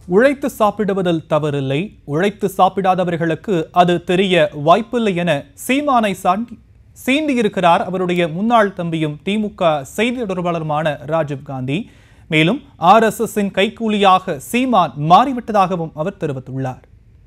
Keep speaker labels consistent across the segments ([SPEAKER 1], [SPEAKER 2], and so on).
[SPEAKER 1] உழைத்து சாப்பிடுவதில் தவறில்லை உழைத்து சாப்பிடாதவர்களுக்கு அது தெரிய வாய்ப்பில்லை என சீமானை சாண்டி சீண்டியிருக்கிறார் அவருடைய முன்னாள் தம்பியும் திமுக செய்தி தொடர்பாளருமான ராஜீவ் காந்தி மேலும் ஆர்எஸ்எஸ்ஸின் கைக்கூலியாக சீமான் மாறிவிட்டதாகவும் அவர் தெரிவித்துள்ளார்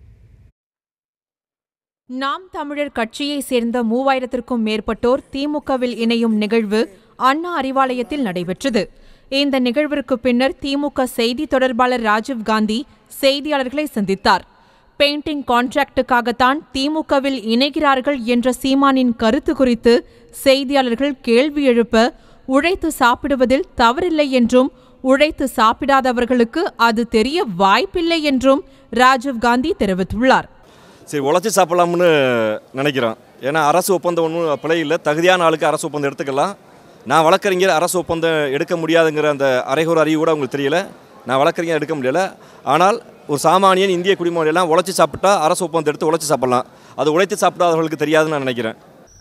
[SPEAKER 2] நாம் தமிழர் கட்சியை சேர்ந்த மூவாயிரத்திற்கும் மேற்பட்டோர் திமுகவில் இணையும் நிகழ்வு அண்ணா அறிவாலயத்தில் நடைபெற்றது இந்த நிகழ்விற்கு பின்னர் திமுக செய்தி தொடர்பாளர் ராஜீவ் காந்தி செய்தியாளர்களை சந்தித்தார் பெயிண்டிங் கான்ட்ராக்டுக்காகத்தான் திமுகவில் இணைகிறார்கள் என்ற சீமானின் கருத்து குறித்து செய்தியாளர்கள் கேள்வி எழுப்ப உழைத்து சாப்பிடுவதில் தவறில்லை என்றும் உழைத்து சாப்பிடாதவர்களுக்கு அது தெரிய வாய்ப்பில்லை என்றும் ராஜீவ் காந்தி தெரிவித்துள்ளார்
[SPEAKER 3] சரி உழைச்சி சாப்பிட்லாம்னு நினைக்கிறோம் ஏன்னா அரசு ஒப்பந்தம் ஒன்றும் பிழை இல்லை தகுதியான ஆளுக்கு அரசு ஒப்பந்தம் எடுத்துக்கலாம் நான் வழக்கறிஞர் அரசு ஒப்பந்தம் எடுக்க முடியாதுங்கிற அந்த அரைகுற அறிவு கூட உங்களுக்கு தெரியல நான் வழக்கறிஞர் எடுக்க முடியல ஆனால் ஒரு சாமானியன் இந்திய குடிமகன் எல்லாம் உழைச்சி சாப்பிட்டா அரசு ஒப்பந்தம் எடுத்து உழைச்சி சாப்பிடலாம் அது உழைத்து சாப்பிடாதவர்களுக்கு தெரியாதுன்னு நான் நினைக்கிறேன்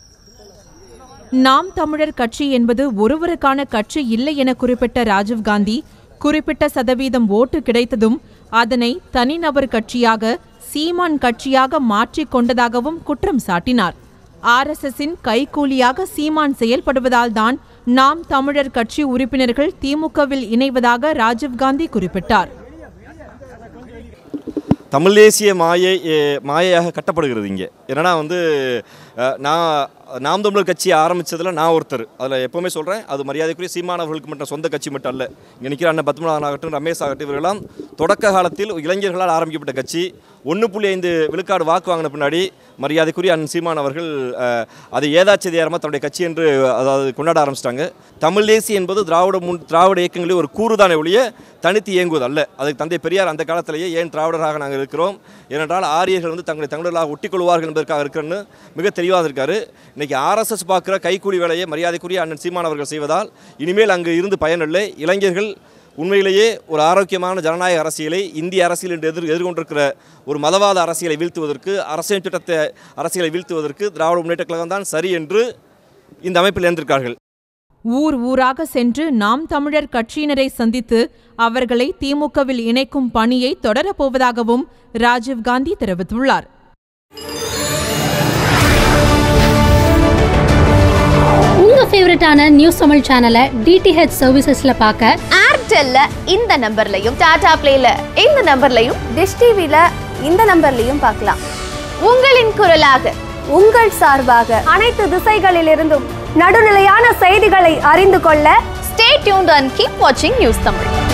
[SPEAKER 2] நாம் தமிழர் கட்சி என்பது ஒருவருக்கான கட்சி இல்லை என குறிப்பிட்ட ராஜீவ் காந்தி குறிப்பிட்ட சதவீதம் ஓட்டு கிடைத்ததும் அதனை தனிநபர் கட்சியாக சீமான் கட்சியாக மாற்றிக் கொண்டதாகவும் குற்றம் சாட்டினார் ஆர்எஸ்எஸ்ஸின் கைக்கூலியாக சீமான் செயல்படுவதால்தான் நாம் தமிழர் கட்சி உறுப்பினர்கள் திமுகவில் இணைவதாக ராஜீவ் காந்தி குறிப்பிட்டார்
[SPEAKER 3] தமிழ் தேசிய மாயை எ, மாயையாக கட்டப்படுகிறது இங்கே என்னன்னா வந்து அஹ், நான் நாம் தமிழர் கட்சி ஆரம்பித்ததில் நான் ஒருத்தர் அதில் எப்போவுமே சொல்கிறேன் அது மரியாதைக்குரிய சீமானவர்களுக்கு மட்டும் சொந்த கட்சி மட்டும் அல்ல இங்கே நிற்கிற அண்ணன் பத்மநாதன் ஆகட்டும் ரமேஷ் ஆகட்டும் இவர்களெல்லாம் தொடக்க காலத்தில் இளைஞர்களால் ஆரம்பிக்கப்பட்ட கட்சி ஒன்று புள்ளி ஐந்து விழுக்காடு வாக்கு வாங்கின பின்னாடி மரியாதைக்குரிய அண்ணன் சீமான் அவர்கள் அஹ், அதை ஏதாச்சதிகாரமாக தன்னுடைய கட்சி என்று அதாவது கொண்டாட ஆரம்பிச்சிட்டாங்க தமிழ் தேசி என்பது திராவிட முன் திராவிட இயக்கங்களில் ஒரு கூறுதானே ஒழிய தனித்து இயங்குவது அல்ல அதுக்கு தந்தை பெரியார் அந்த காலத்திலேயே ஏன் திராவிடராக நாங்கள் இருக்கிறோம் ஏனென்றால் ஆரியர்கள் வந்து தங்களை தமிழர்களாக ஒட்டிக்கொள்வார்கள் என்பதற்காக இருக்கிறன்னு மிக தெளிவாக இருக்காரு இன்னைக்கு ஆர்எஸ்எஸ் பார்க்குற கைக்கூலி வேலையை மரியாதைக்குரிய அண்ணன் சீமான் அவர்கள் செய்வதால் இனிமேல் அங்கு இருந்து பயனில்லை இளைஞர்கள் உண்மையிலேயே ஒரு ஆரோக்கியமான ஜனநாயக அரசியலை இந்திய அரசியல் என்று எதிர் எதிர்கொண்டிருக்கிற ஒரு மதவாத அரசியலை வீழ்த்துவதற்கு அரசியல் திட்டத்தை அரசியலை வீழ்த்துவதற்கு திராவிட முன்னேற்ற கழகம் தான் சரி என்று இந்த அமைப்பில் இருந்திருக்கார்கள்
[SPEAKER 2] ஊர் ஊராக சென்று நாம் தமிழர் கட்சியினரை சந்தித்து அவர்களை திமுகவில் இணைக்கும் பணியை தொடரப்போவதாகவும் ராஜீவ் காந்தி தெரிவித்துள்ளார்
[SPEAKER 4] உங்க ஃபேவரட்டான நியூஸ் தமிழ் சேனலை டிடிஹெச் சர்வீசஸ்ல பார்க்க
[SPEAKER 5] ஏர்டெல்ல இந்த நம்பர்லையும் டாடா பிளேல இந்த நம்பர்லையும்
[SPEAKER 6] டிஷ் டிவில இந்த நம்பர்லையும் பார்க்கலாம்
[SPEAKER 5] உங்களின் குரலாக
[SPEAKER 6] உங்கள் சார்பாக அனைத்து திசைகளிலிருந்தும் நடுநிலையான செய்திகளை அறிந்து கொள்ள
[SPEAKER 5] ஸ்டே டியூன்ட் அண்ட் கீப் வாட்சிங் நியூஸ் தமிழ்